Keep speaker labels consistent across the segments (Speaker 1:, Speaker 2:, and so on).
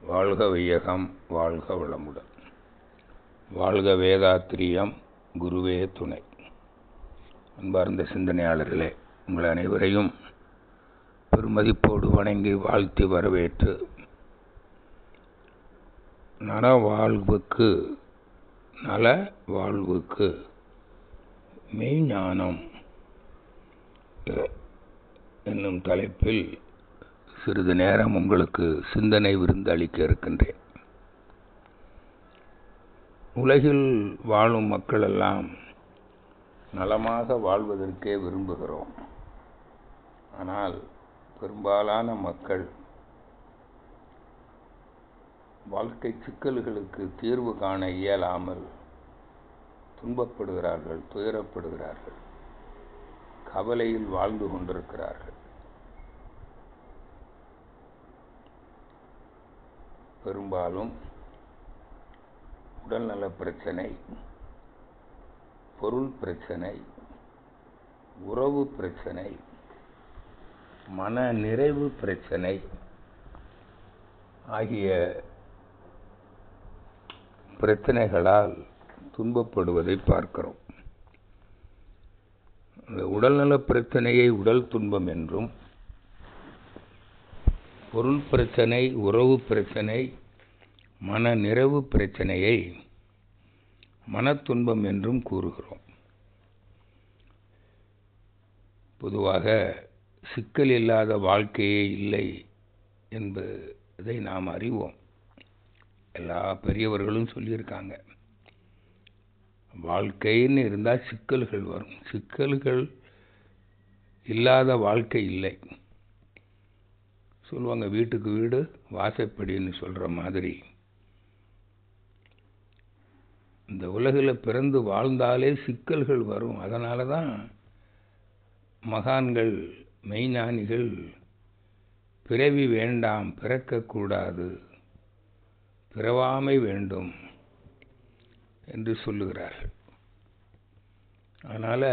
Speaker 1: வாழ்க வையகம் வாழ்க வளமுடன் வாழ்க வேதாத்திரியம் குருவே துணை அன்பார்ந்த சிந்தனையாளர்களே உங்கள் அனைவரையும் பெருமதிப்போடு வணங்கி வாழ்த்தி வரவேற்று நல வாழ்வுக்கு நல வாழ்வுக்கு மெய்ஞானம் என்னும் தலைப்பில் சிறிது நேரம் உங்களுக்கு சிந்தனை விருந்து அளிக்க இருக்கின்றேன் உலகில் வாழும் மக்களெல்லாம் நலமாக வாழ்வதற்கே விரும்புகிறோம் ஆனால் பெரும்பாலான மக்கள் வாழ்க்கை சிக்கல்களுக்கு தீர்வு காண இயலாமல் துன்பப்படுகிறார்கள் துயரப்படுகிறார்கள் கவலையில் வாழ்ந்து கொண்டிருக்கிறார்கள் பெரும்பாலும் உடல்நல பிரச்சனை பொருள் பிரச்சனை உறவு பிரச்சனை மன நிறைவு பிரச்சனை ஆகிய பிரச்சனைகளால் துன்பப்படுவதை பார்க்கிறோம் இந்த உடல்நல பிரச்சனையை உடல் துன்பம் என்றும் பொருள் பிரச்சனை உறவு பிரச்சனை மன நிறைவு பிரச்சனையை மனத்துன்பம் என்றும் கூறுகிறோம் பொதுவாக சிக்கல் இல்லாத வாழ்க்கையே இல்லை என்பதை நாம் அறிவோம் எல்லா பெரியவர்களும் சொல்லியிருக்காங்க வாழ்க்கைன்னு இருந்தால் சிக்கல்கள் வரும் சிக்கல்கள் இல்லாத வாழ்க்கை இல்லை சொல்லுவாங்க வீட்டுக்கு வீடு வாசப்படின்னு சொல்கிற மாதிரி இந்த உலகில் பிறந்து வாழ்ந்தாலே சிக்கல்கள் வரும் அதனால தான் மகான்கள் மெய்ஞானிகள் பிறவி வேண்டாம் பிறக்கக்கூடாது பிறவாமை வேண்டும் என்று சொல்லுகிறார்கள் அதனால்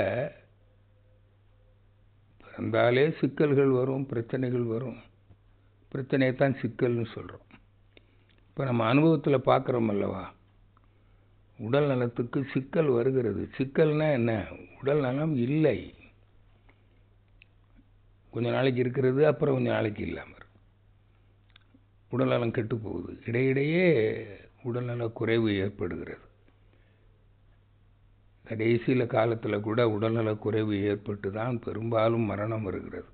Speaker 1: பிறந்தாலே சிக்கல்கள் வரும் பிரச்சனைகள் வரும் பிரச்சனையை தான் சிக்கல்னு சொல்கிறோம் இப்போ நம்ம அனுபவத்தில் பார்க்குறோம் அல்லவா உடல் நலத்துக்கு சிக்கல் வருகிறது சிக்கல்னா என்ன உடல் நலம் இல்லை கொஞ்ச நாளைக்கு இருக்கிறது அப்புறம் கொஞ்ச நாளைக்கு இல்லாமல் உடல்நலம் கெட்டு போகுது இடையிடையே உடல்நல குறைவு ஏற்படுகிறது கடைசியில் காலத்தில் கூட உடல்நல குறைவு ஏற்பட்டு தான் பெரும்பாலும் மரணம் வருகிறது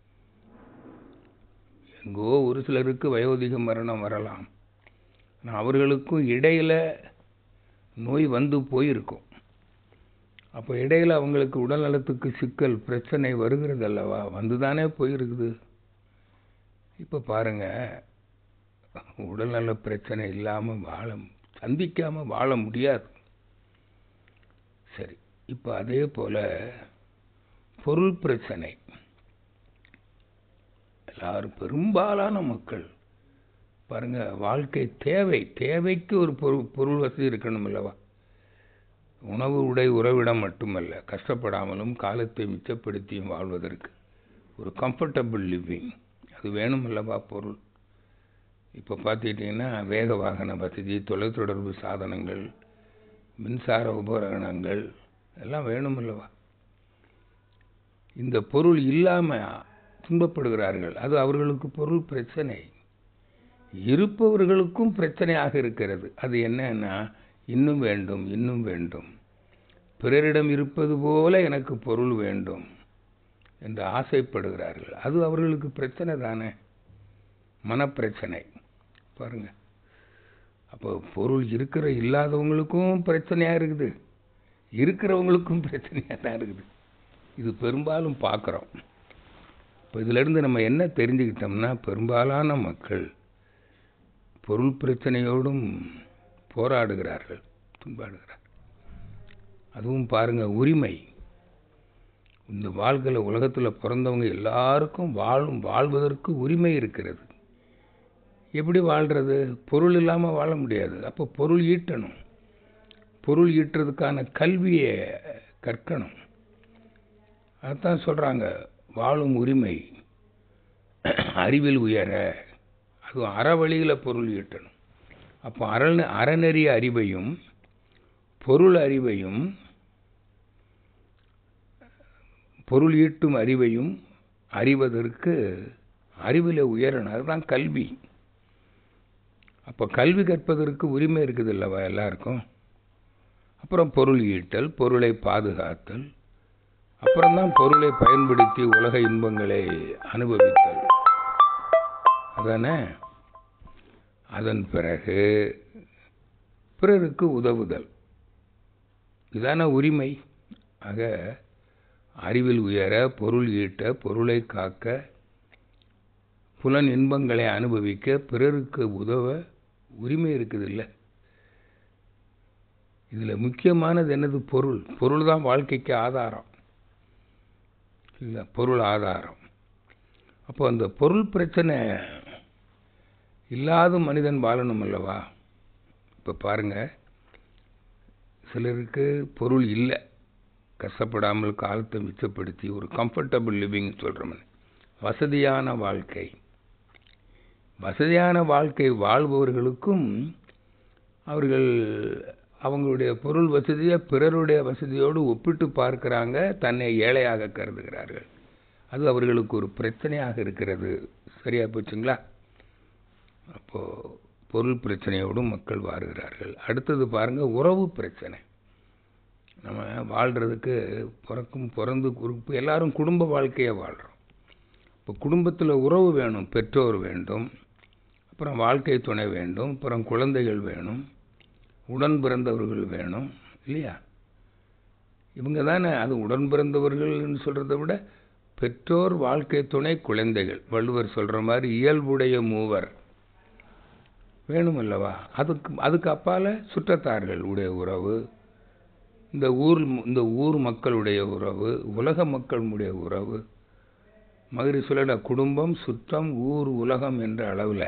Speaker 1: எங்கோ ஒரு சிலருக்கு வயோதிக மரணம் வரலாம் ஆனால் அவர்களுக்கும் இடையில் நோய் வந்து போயிருக்கும் அப்போ இடையில் அவங்களுக்கு உடல் நலத்துக்கு சிக்கல் பிரச்சனை வருகிறது அல்லவா வந்து தானே போயிருக்குது இப்போ பாருங்கள் உடல்நல பிரச்சனை இல்லாமல் வாழ சந்திக்காமல் வாழ முடியாது சரி இப்போ அதே போல் பொருள் பிரச்சனை எல்லாரும் பெரும்பாலான மக்கள் பாருங்க வாழ்க்கை தேவை தேவைக்கு ஒரு பொருள் பொருள் வசதி இருக்கணும் அல்லவா உணவு உடை உறவிடம் மட்டுமல்ல கஷ்டப்படாமலும் காலத்தை மிச்சப்படுத்தியும் வாழ்வதற்கு ஒரு கம்ஃபர்டபுள் லிவிங் அது வேணும் அல்லவா பொருள் இப்போ பார்த்துக்கிட்டிங்கன்னா வேக வாகன வசதி தொலைத்தொடர்பு சாதனங்கள் மின்சார உபகரணங்கள் எல்லாம் வேணும் அல்லவா இந்த பொருள் இல்லாமல் துன்பப்படுகிறார்கள் அது அவர்களுக்கு பொருள் பிரச்சனை இருப்பவர்களுக்கும் பிரச்சனையாக இருக்கிறது அது என்னன்னா இன்னும் வேண்டும் இன்னும் வேண்டும் பிறரிடம் இருப்பது போல எனக்கு பொருள் வேண்டும் என்று ஆசைப்படுகிறார்கள் அது அவர்களுக்கு பிரச்சனை தானே மனப்பிரச்சனை பாருங்க அப்போ பொருள் இருக்கிற இல்லாதவங்களுக்கும் பிரச்சனையாக இருக்குது இருக்கிறவங்களுக்கும் பிரச்சனையாக தான் இருக்குது இது பெரும்பாலும் பார்க்குறோம் இப்போ இதிலிருந்து நம்ம என்ன தெரிஞ்சுக்கிட்டோம்னா பெரும்பாலான மக்கள் பொருள் பிரச்சனையோடும் போராடுகிறார்கள் துன்பாடுகிறார்கள் அதுவும் பாருங்கள் உரிமை இந்த வாழ்க்கையில் உலகத்தில் பிறந்தவங்க எல்லாருக்கும் வாழும் வாழ்வதற்கு உரிமை இருக்கிறது எப்படி வாழ்கிறது பொருள் இல்லாமல் வாழ முடியாது அப்போ பொருள் ஈட்டணும் பொருள் ஈட்டுறதுக்கான கல்வியை கற்கணும் அதான் சொல்கிறாங்க வாழும் உரிமை அறிவில் உயர அதுவும் அறவழியில் பொருள் ஈட்டணும் அப்போ அரண் அறநெறி அறிவையும் பொருள் அறிவையும் பொருள் ஈட்டும் அறிவையும் அறிவதற்கு அறிவில் உயரணும் அதுதான் கல்வி அப்போ கல்வி கற்பதற்கு உரிமை இருக்குது இல்லவா எல்லாருக்கும் அப்புறம் பொருள் ஈட்டல் பொருளை பாதுகாத்தல் அப்புறம்தான் பொருளை பயன்படுத்தி உலக இன்பங்களை அனுபவித்தல் அதானே அதன் பிறகு பிறருக்கு உதவுதல் இதான உரிமை ஆக அறிவில் உயர பொருள் ஈட்ட பொருளை காக்க புலன் இன்பங்களை அனுபவிக்க பிறருக்கு உதவ உரிமை இருக்குது இல்லை இதில் முக்கியமானது என்னது பொருள் பொருள் தான் வாழ்க்கைக்கு ஆதாரம் இல்லை பொருள் ஆதாரம் அப்போ அந்த பொருள் பிரச்சனை இல்லாத மனிதன் வாழணும் அல்லவா இப்போ பாருங்க சிலருக்கு பொருள் இல்லை கஷ்டப்படாமல் காலத்தை மிச்சப்படுத்தி ஒரு கம்ஃபர்டபுள் லிவிங் சொல்கிறோம் வசதியான வாழ்க்கை வசதியான வாழ்க்கை வாழ்பவர்களுக்கும் அவர்கள் அவங்களுடைய பொருள் வசதியை பிறருடைய வசதியோடு ஒப்பிட்டு பார்க்கிறாங்க தன்னை ஏழையாக கருதுகிறார்கள் அது அவர்களுக்கு ஒரு பிரச்சனையாக இருக்கிறது சரியா போச்சுங்களா அப்போது பொருள் பிரச்சனையோடும் மக்கள் வாருகிறார்கள் அடுத்தது பாருங்கள் உறவு பிரச்சனை நம்ம வாழ்கிறதுக்கு பிறக்கும் பிறந்து குறிப்பு எல்லாரும் குடும்ப வாழ்க்கையை வாழ்கிறோம் இப்போ குடும்பத்தில் உறவு வேணும் பெற்றோர் வேண்டும் அப்புறம் வாழ்க்கை துணை வேண்டும் அப்புறம் குழந்தைகள் வேணும் உடன் பிறந்தவர்கள் வேணும் இல்லையா இவங்க தானே அது உடன் பிறந்தவர்கள்னு சொல்கிறத விட பெற்றோர் வாழ்க்கை துணை குழந்தைகள் வள்ளுவர் சொல்கிற மாதிரி இயல்புடைய மூவர் வேணும் அல்லவா அதுக்கு அதுக்கு அப்பால் சுற்றத்தார்கள் உடைய உறவு இந்த ஊர் இந்த ஊர் மக்களுடைய உறவு உலக மக்களுடைய உறவு மதுரை சொல்ல குடும்பம் சுற்றம் ஊர் உலகம் என்ற அளவில்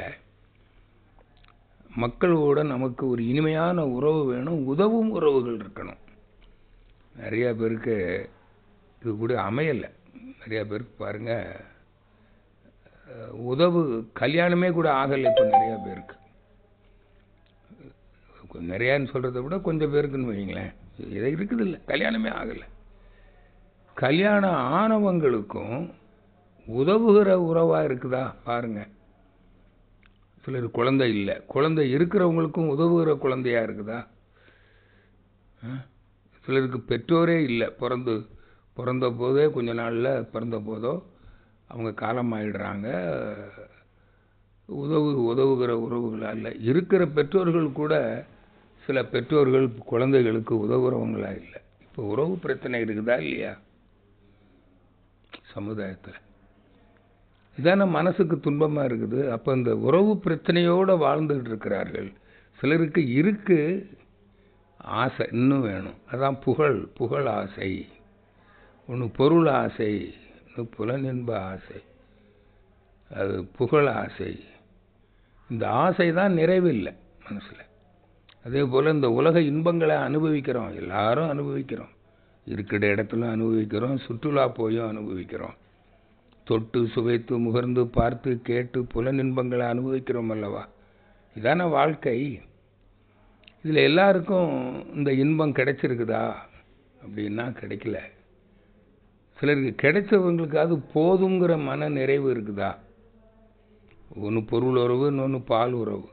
Speaker 1: மக்களோட நமக்கு ஒரு இனிமையான உறவு வேணும் உதவும் உறவுகள் இருக்கணும் நிறையா பேருக்கு இது கூட அமையலை நிறையா பேருக்கு பாருங்கள் உதவு கல்யாணமே கூட ஆகலை இப்போ நிறையா பேருக்கு நிறையான்னு சொல்கிறத விட கொஞ்சம் பேருக்குன்னு வைங்களேன் இதை இருக்குது இல்லை கல்யாணமே ஆகலை கல்யாணம் ஆனவங்களுக்கும் உதவுகிற உறவாக இருக்குதா பாருங்க சிலர் குழந்தை இல்லை குழந்தை இருக்கிறவங்களுக்கும் உதவுகிற குழந்தையா இருக்குதா சிலருக்கு பெற்றோரே இல்லை பிறந்து பிறந்த போதே கொஞ்ச நாளில் பிறந்த போதோ அவங்க காலம் ஆயிடுறாங்க உதவு உதவுகிற உறவுகளாக இல்லை இருக்கிற பெற்றோர்கள் கூட சில பெற்றோர்கள் குழந்தைகளுக்கு உதவுறவங்களா இல்லை இப்போ உறவு பிரச்சனை இருக்குதா இல்லையா சமுதாயத்தில் இதான மனசுக்கு துன்பமாக இருக்குது அப்போ இந்த உறவு பிரச்சனையோடு வாழ்ந்துகிட்டு இருக்கிறார்கள் சிலருக்கு இருக்கு ஆசை இன்னும் வேணும் அதான் புகழ் புகழ் ஆசை ஒன்று பொருள் ஆசை இன்னும் புலனின்ப ஆசை அது புகழ் ஆசை இந்த ஆசை தான் நிறைவில்லை மனசில் அதே போல் இந்த உலக இன்பங்களை அனுபவிக்கிறோம் எல்லாரும் அனுபவிக்கிறோம் இருக்கிற இடத்துல அனுபவிக்கிறோம் சுற்றுலா போயும் அனுபவிக்கிறோம் தொட்டு சுவைத்து முகர்ந்து பார்த்து கேட்டு புலனின்பங்களை அனுபவிக்கிறோம் அல்லவா இதான வாழ்க்கை இதில் எல்லாருக்கும் இந்த இன்பம் கிடைச்சிருக்குதா அப்படின்னா கிடைக்கல சிலருக்கு கிடைச்சவங்களுக்கு அது போதுங்கிற மன நிறைவு இருக்குதா ஒன்று பொருள் உறவு இன்னொன்று பால் உறவு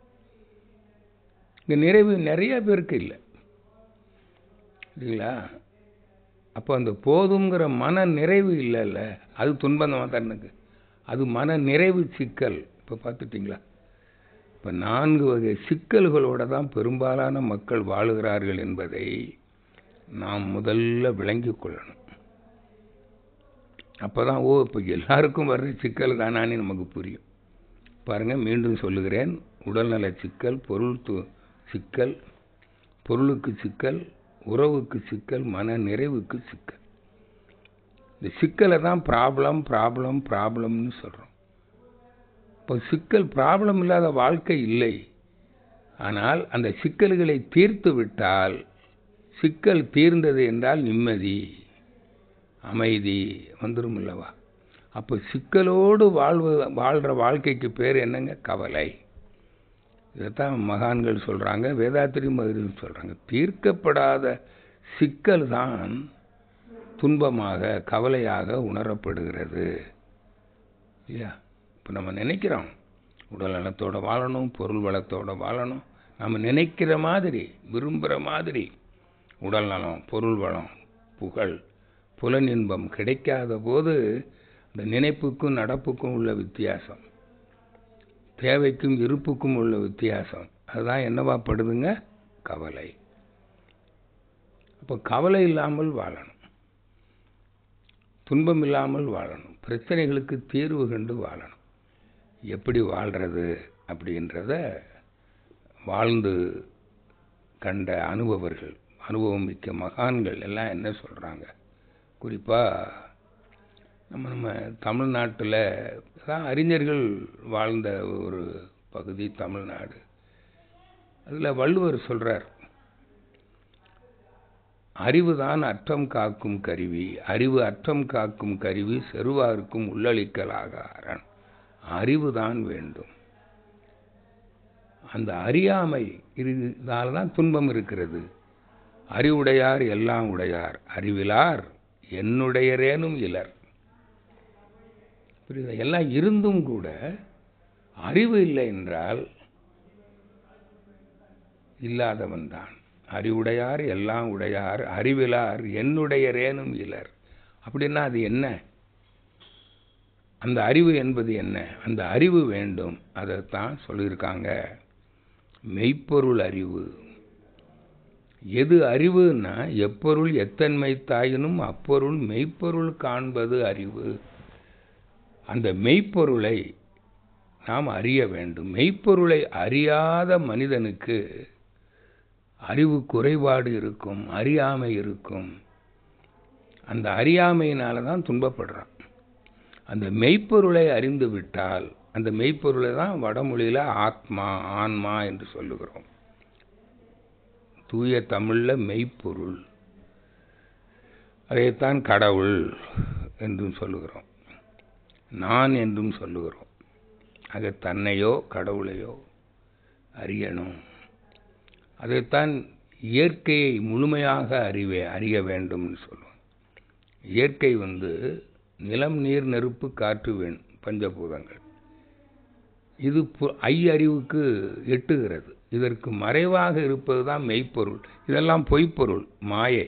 Speaker 1: இந்த நிறைவு நிறைய பேருக்கு இல்லை இல்லைங்களா அப்போ அந்த போதுங்கிற மன நிறைவு இல்லைல்ல அது துன்பந்தமாக தன்னுக்கு அது மன நிறைவு சிக்கல் இப்போ பார்த்துட்டிங்களா இப்போ நான்கு வகை சிக்கல்களோடு தான் பெரும்பாலான மக்கள் வாழுகிறார்கள் என்பதை நாம் முதல்ல விளங்கி கொள்ளணும் அப்போ தான் ஓ இப்போ எல்லாருக்கும் வர்ற சிக்கல் தானான்னு நமக்கு புரியும் பாருங்கள் மீண்டும் சொல்லுகிறேன் உடல்நல சிக்கல் பொருள் து சிக்கல் பொருளுக்கு சிக்கல் உறவுக்கு சிக்கல் மன நிறைவுக்கு சிக்கல் இந்த சிக்கலை தான் ப்ராப்ளம் ப்ராப்ளம் ப்ராப்ளம்னு சொல்கிறோம் இப்போ சிக்கல் ப்ராப்ளம் இல்லாத வாழ்க்கை இல்லை ஆனால் அந்த சிக்கல்களை தீர்த்து விட்டால் சிக்கல் தீர்ந்தது என்றால் நிம்மதி அமைதி வந்துடும் அல்லவா அப்போ சிக்கலோடு வாழ்வு வாழ்கிற வாழ்க்கைக்கு பேர் என்னங்க கவலை இதைத்தான் மகான்கள் சொல்கிறாங்க வேதாத்திரி மகிழ்ச்சி சொல்கிறாங்க தீர்க்கப்படாத சிக்கல் தான் துன்பமாக கவலையாக உணரப்படுகிறது இல்லையா இப்போ நம்ம நினைக்கிறோம் உடல் நலத்தோடு வாழணும் பொருள் வளத்தோடு வாழணும் நம்ம நினைக்கிற மாதிரி விரும்புகிற மாதிரி உடல் நலம் பொருள் வளம் புகழ் புலனின்பம் கிடைக்காத போது அந்த நினைப்புக்கும் நடப்புக்கும் உள்ள வித்தியாசம் தேவைக்கும் இருப்புக்கும் உள்ள வித்தியாசம் அதுதான் என்னவா படுதுங்க கவலை அப்போ கவலை இல்லாமல் வாழணும் துன்பம் இல்லாமல் வாழணும் பிரச்சனைகளுக்கு தீர்வு கண்டு வாழணும் எப்படி வாழ்கிறது அப்படின்றத வாழ்ந்து கண்ட அனுபவர்கள் அனுபவம் மிக்க மகான்கள் எல்லாம் என்ன சொல்கிறாங்க குறிப்பாக நம்ம நம்ம தமிழ்நாட்டில் தான் அறிஞர்கள் வாழ்ந்த ஒரு பகுதி தமிழ்நாடு அதில் வள்ளுவர் சொல்கிறார் அறிவு தான் அற்றம் காக்கும் கருவி அறிவு அற்றம் காக்கும் கருவி செருவாருக்கும் உள்ளளிக்கலாக அரண் அறிவு தான் வேண்டும் அந்த அறியாமை இதனால தான் துன்பம் இருக்கிறது அறிவுடையார் எல்லாம் உடையார் அறிவிலார் என்னுடையரேனும் இலர் புரியுதா எல்லாம் இருந்தும் கூட அறிவு இல்லை என்றால் இல்லாதவன் தான் அறிவுடையார் எல்லாம் உடையார் அறிவிலார் என்னுடையரேனும் இலர் அப்படின்னா அது என்ன அந்த அறிவு என்பது என்ன அந்த அறிவு வேண்டும் அதைத்தான் சொல்லியிருக்காங்க மெய்ப்பொருள் அறிவு எது அறிவுன்னா எப்பொருள் எத்தன்மை தாயினும் அப்பொருள் மெய்ப்பொருள் காண்பது அறிவு அந்த மெய்ப்பொருளை நாம் அறிய வேண்டும் மெய்ப்பொருளை அறியாத மனிதனுக்கு அறிவு குறைபாடு இருக்கும் அறியாமை இருக்கும் அந்த அறியாமையினால தான் துன்பப்படுறான் அந்த மெய்ப்பொருளை அறிந்து விட்டால் அந்த மெய்ப்பொருளை தான் வடமொழியில் ஆத்மா ஆன்மா என்று சொல்லுகிறோம் தூய தமிழில் மெய்ப்பொருள் அதைத்தான் கடவுள் என்றும் சொல்லுகிறோம் நான் என்றும் சொல்லுகிறோம் ஆக தன்னையோ கடவுளையோ அறியணும் அதைத்தான் இயற்கையை முழுமையாக அறிவே அறிய வேண்டும்னு சொல்லுவோம் இயற்கை வந்து நிலம் நீர் நெருப்பு காற்று வேண் பஞ்சபூதங்கள் இது ஐ அறிவுக்கு எட்டுகிறது இதற்கு மறைவாக இருப்பது தான் மெய்ப்பொருள் இதெல்லாம் பொய்ப்பொருள் மாயை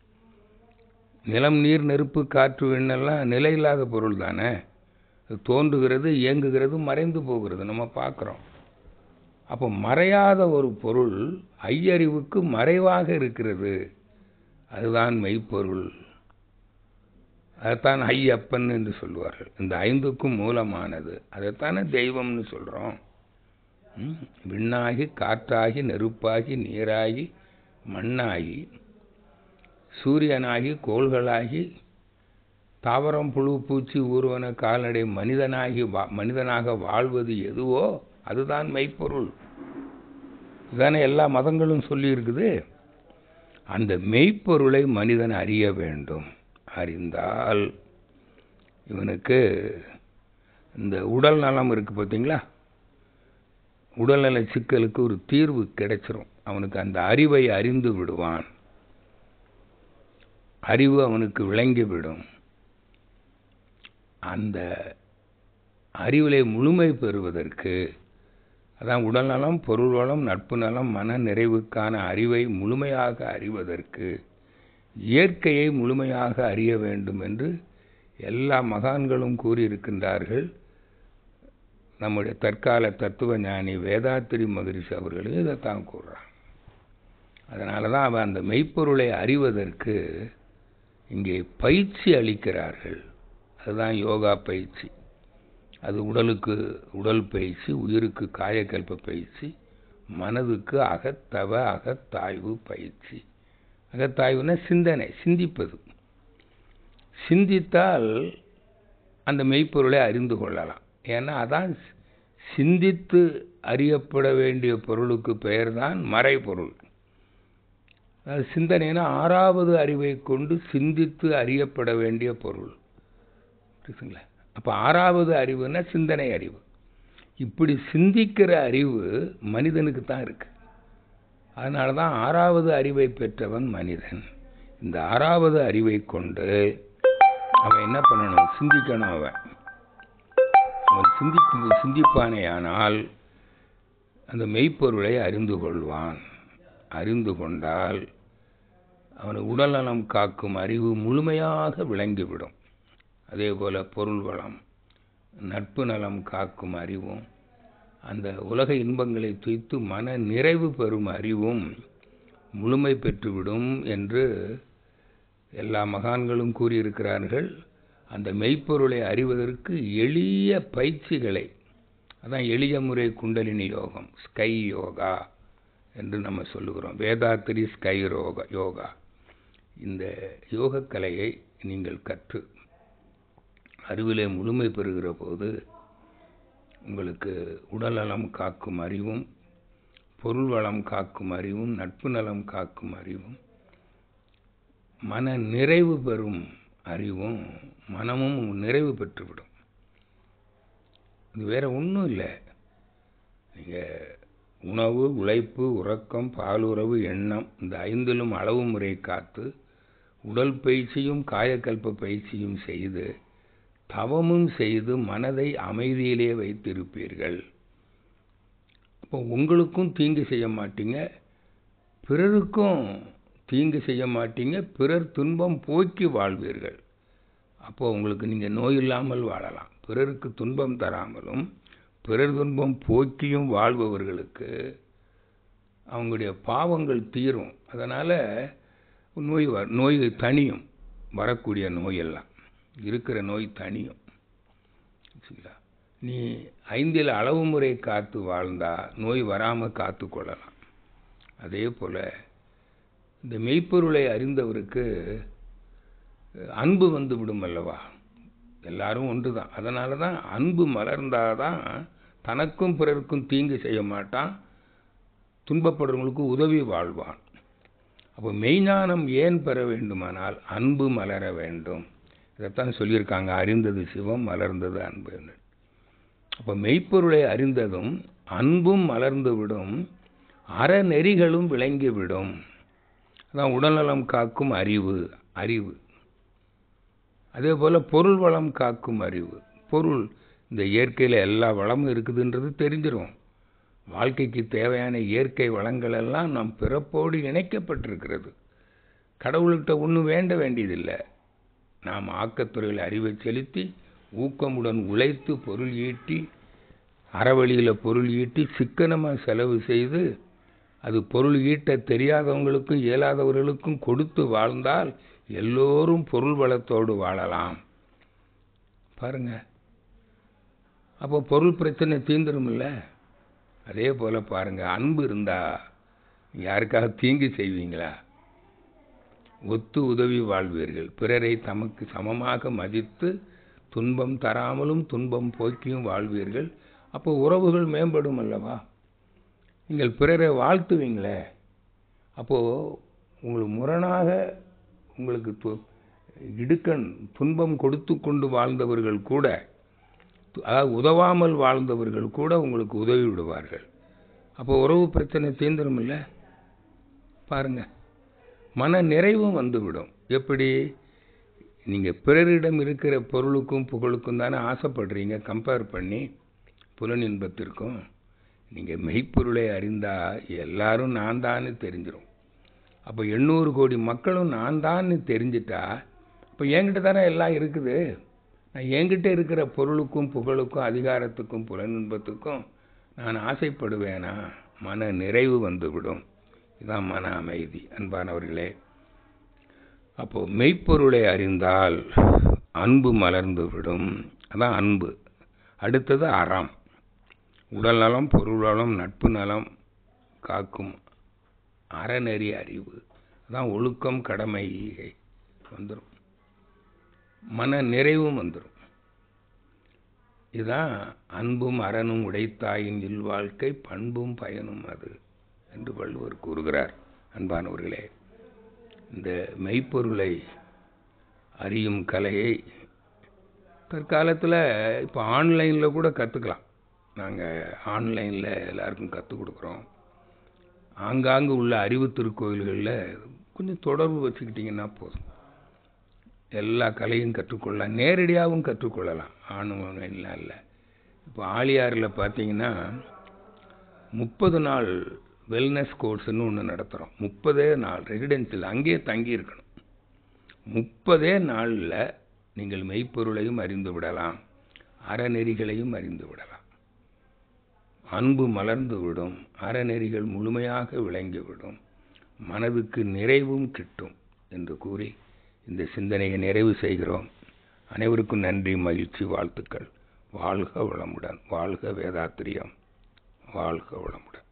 Speaker 1: நிலம் நீர் நெருப்பு காற்று வெண்ணெல்லாம் நிலையில்லாத பொருள் தானே தோன்றுகிறது இயங்குகிறது மறைந்து போகிறது நம்ம பார்க்குறோம் அப்போ மறையாத ஒரு பொருள் ஐயறிவுக்கு மறைவாக இருக்கிறது அதுதான் மெய்ப்பொருள் அதைத்தான் ஐயப்பன் என்று சொல்லுவார்கள் இந்த ஐந்துக்கும் மூலமானது அதைத்தானே தெய்வம்னு சொல்கிறோம் விண்ணாகி காற்றாகி நெருப்பாகி நீராகி மண்ணாகி சூரியனாகி கோள்களாகி தாவரம் புழு பூச்சி ஊர்வன கால்நடை மனிதனாகி வா மனிதனாக வாழ்வது எதுவோ அதுதான் மெய்ப்பொருள் இதுதானே எல்லா மதங்களும் சொல்லியிருக்குது அந்த மெய்ப்பொருளை மனிதன் அறிய வேண்டும் அறிந்தால் இவனுக்கு இந்த உடல் நலம் இருக்குது பார்த்தீங்களா உடல்நல சிக்கலுக்கு ஒரு தீர்வு கிடைச்சிரும் அவனுக்கு அந்த அறிவை அறிந்து விடுவான் அறிவு அவனுக்கு விளங்கிவிடும் அந்த அறிவிலை முழுமை பெறுவதற்கு அதான் உடல் நலம் பொருள் வளம் நட்பு நலம் மன நிறைவுக்கான அறிவை முழுமையாக அறிவதற்கு இயற்கையை முழுமையாக அறிய வேண்டும் என்று எல்லா மகான்களும் கூறியிருக்கின்றார்கள் நம்முடைய தற்கால தத்துவ ஞானி வேதாத்திரி மகரிஷி அவர்களும் இதைத்தான் கூறுறான் அதனால தான் அவன் அந்த மெய்ப்பொருளை அறிவதற்கு இங்கே பயிற்சி அளிக்கிறார்கள் அதுதான் யோகா பயிற்சி அது உடலுக்கு உடல் பயிற்சி உயிருக்கு காயக்கல்ப பயிற்சி மனதுக்கு அகத்தவ அகத்தாய்வு பயிற்சி அகத்தாய்வுனா சிந்தனை சிந்திப்பது சிந்தித்தால் அந்த மெய்ப்பொருளை அறிந்து கொள்ளலாம் ஏன்னா அதான் சிந்தித்து அறியப்பட வேண்டிய பொருளுக்கு பெயர் தான் மறைபொருள் அது சிந்தனைனா ஆறாவது அறிவை கொண்டு சிந்தித்து அறியப்பட வேண்டிய பொருள் புரியுதுங்களா அப்போ ஆறாவது அறிவுன்னா சிந்தனை அறிவு இப்படி சிந்திக்கிற அறிவு மனிதனுக்கு தான் இருக்கு அதனால தான் ஆறாவது அறிவை பெற்றவன் மனிதன் இந்த ஆறாவது அறிவை கொண்டு அவன் என்ன பண்ணணும் சிந்திக்கணும் அவன் அவன் சிந்திப்பு சிந்திப்பானே ஆனால் அந்த மெய்ப்பொருளை அறிந்து கொள்வான் அறிந்து கொண்டால் அவனுக்கு உடல்நலம் காக்கும் அறிவு முழுமையாக விளங்கிவிடும் அதே போல பொருள் வளம் நட்பு நலம் காக்கும் அறிவும் அந்த உலக இன்பங்களை துய்த்து மன நிறைவு பெறும் அறிவும் முழுமை பெற்றுவிடும் என்று எல்லா மகான்களும் கூறியிருக்கிறார்கள் அந்த மெய்ப்பொருளை அறிவதற்கு எளிய பயிற்சிகளை அதான் எளிய முறை குண்டலினி யோகம் ஸ்கை யோகா என்று நம்ம சொல்லுகிறோம் வேதாத்திரி ஸ்கை ரோக யோகா இந்த யோகக்கலையை நீங்கள் கற்று அறிவிலே முழுமை பெறுகிற போது உங்களுக்கு உடல்நலம் காக்கும் அறிவும் பொருள் வளம் காக்கும் அறிவும் நட்பு நலம் காக்கும் அறிவும் மன நிறைவு பெறும் அறிவும் மனமும் நிறைவு பெற்றுவிடும் இது வேற ஒன்றும் இல்லை நீங்கள் உணவு உழைப்பு உறக்கம் பாலுறவு எண்ணம் இந்த ஐந்திலும் அளவு முறை காத்து உடல் பயிற்சியும் காயக்கல்ப பயிற்சியும் செய்து தவமும் செய்து மனதை அமைதியிலே வைத்திருப்பீர்கள் அப்போ உங்களுக்கும் தீங்கு செய்ய மாட்டீங்க பிறருக்கும் தீங்கு செய்ய மாட்டீங்க பிறர் துன்பம் போக்கி வாழ்வீர்கள் அப்போ உங்களுக்கு நீங்கள் நோய் இல்லாமல் வாழலாம் பிறருக்கு துன்பம் தராமலும் பிறர் துன்பம் போக்கியும் வாழ்பவர்களுக்கு அவங்களுடைய பாவங்கள் தீரும் அதனால் நோய் வ நோய் தனியும் வரக்கூடிய நோயெல்லாம் இருக்கிற நோய் தனியும் சரிங்களா நீ ஐந்தில் அளவு முறை காத்து வாழ்ந்தா நோய் வராமல் காத்து கொள்ளலாம் அதே போல் இந்த மெய்ப்பொருளை அறிந்தவருக்கு அன்பு வந்து விடும் அல்லவா எல்லாரும் ஒன்று தான் அதனால தான் அன்பு மலர்ந்தாதான் தனக்கும் பிறருக்கும் தீங்கு செய்ய மாட்டான் துன்பப்படுறவங்களுக்கு உதவி வாழ்வான் அப்போ மெய்ஞானம் ஏன் பெற வேண்டுமானால் அன்பு மலர வேண்டும் இதைத்தான் சொல்லியிருக்காங்க அறிந்தது சிவம் மலர்ந்தது அன்பு அப்போ மெய்ப்பொருளை அறிந்ததும் அன்பும் மலர்ந்து விடும் அறநெறிகளும் விளங்கிவிடும் அதான் உடல்நலம் காக்கும் அறிவு அறிவு அதே போல் பொருள் வளம் காக்கும் அறிவு பொருள் இந்த இயற்கையில் எல்லா வளமும் இருக்குதுன்றது தெரிஞ்சிடும் வாழ்க்கைக்கு தேவையான இயற்கை வளங்கள் எல்லாம் நம் பிறப்போடு இணைக்கப்பட்டிருக்கிறது கடவுள்கிட்ட ஒன்றும் வேண்ட வேண்டியதில்லை நாம் ஆக்கத்துறையில் அறிவை செலுத்தி ஊக்கமுடன் உழைத்து பொருள் ஈட்டி அறவழியில் பொருள் ஈட்டி சிக்கனமாக செலவு செய்து அது பொருள் ஈட்ட தெரியாதவங்களுக்கும் இயலாதவர்களுக்கும் கொடுத்து வாழ்ந்தால் எல்லோரும் பொருள் வளத்தோடு வாழலாம் பாருங்க அப்போ பொருள் பிரச்சனை தீந்துருமில்ல அதே போல் பாருங்க அன்பு இருந்தா யாருக்காக தீங்கு செய்வீங்களா ஒத்து உதவி வாழ்வீர்கள் பிறரை தமக்கு சமமாக மதித்து துன்பம் தராமலும் துன்பம் போக்கியும் வாழ்வீர்கள் அப்போ உறவுகள் மேம்படும் அல்லவா நீங்கள் பிறரை வாழ்த்துவீங்களே அப்போது உங்களுக்கு முரணாக உங்களுக்கு து இடுக்கண் துன்பம் கொடுத்து கொண்டு வாழ்ந்தவர்கள் கூட அதாவது உதவாமல் வாழ்ந்தவர்கள் கூட உங்களுக்கு உதவி விடுவார்கள் அப்போ உறவு பிரச்சனை தீர்ந்துடும் இல்லை பாருங்க மன நிறைவும் வந்துவிடும் எப்படி நீங்கள் பிறரிடம் இருக்கிற பொருளுக்கும் புகழுக்கும் தானே ஆசைப்படுறீங்க கம்பேர் பண்ணி புலன் இன்பத்திற்கும் நீங்கள் மெய்ப்பொருளை அறிந்தால் எல்லாரும் நான் தான்னு தெரிஞ்சிடும் அப்போ எண்ணூறு கோடி மக்களும் நான் தான்னு தெரிஞ்சிட்டா இப்போ என்கிட்ட தானே எல்லாம் இருக்குது நான் என்கிட்ட இருக்கிற பொருளுக்கும் புகழுக்கும் அதிகாரத்துக்கும் புலன் இன்பத்துக்கும் நான் ஆசைப்படுவேனா மன நிறைவு வந்துவிடும் இதுதான் மன அமைதி அன்பானவர்களே அப்போ மெய்ப்பொருளை அறிந்தால் அன்பு மலர்ந்து விடும் அதான் அன்பு அடுத்தது அறம் உடல் நலம் பொருள் நலம் நட்பு நலம் காக்கும் அறநெறி அறிவு அதான் ஒழுக்கம் கடமை ஈகை வந்துடும் மன நிறைவும் வந்துடும் இதுதான் அன்பும் அறனும் உடைத்தாயின் இல்வாழ்க்கை பண்பும் பயனும் அது என்று வள்ளுவர் கூறுகிறார் அன்பானவர்களே இந்த மெய்ப்பொருளை அறியும் கலையை தற்காலத்தில் இப்போ ஆன்லைனில் கூட கற்றுக்கலாம் நாங்கள் ஆன்லைனில் எல்லாருக்கும் கற்றுக் கொடுக்குறோம் ஆங்காங்கு உள்ள அறிவு திருக்கோயில்களில் கொஞ்சம் தொடர்பு வச்சுக்கிட்டிங்கன்னா போதும் எல்லா கலையும் கற்றுக்கொள்ளலாம் நேரடியாகவும் கற்றுக்கொள்ளலாம் ஆன்லைன்லாம் இல்லை இப்போ ஆலியாரில் பார்த்தீங்கன்னா முப்பது நாள் வெல்னஸ் கோர்ஸ்னு ஒன்று நடத்துகிறோம் முப்பதே நாள் ரெசிடென்சியில் அங்கேயே தங்கி இருக்கணும் முப்பதே நாளில் நீங்கள் மெய்ப்பொருளையும் அறிந்து விடலாம் அறநெறிகளையும் அறிந்து விடலாம் அன்பு மலர்ந்து விடும் அறநெறிகள் முழுமையாக விளங்கிவிடும் மனதுக்கு நிறைவும் கிட்டும் என்று கூறி இந்த சிந்தனையை நிறைவு செய்கிறோம் அனைவருக்கும் நன்றி மகிழ்ச்சி வாழ்த்துக்கள் வாழ்க வளமுடன் வாழ்க வேதாத்திரியம் வாழ்க வளமுடன்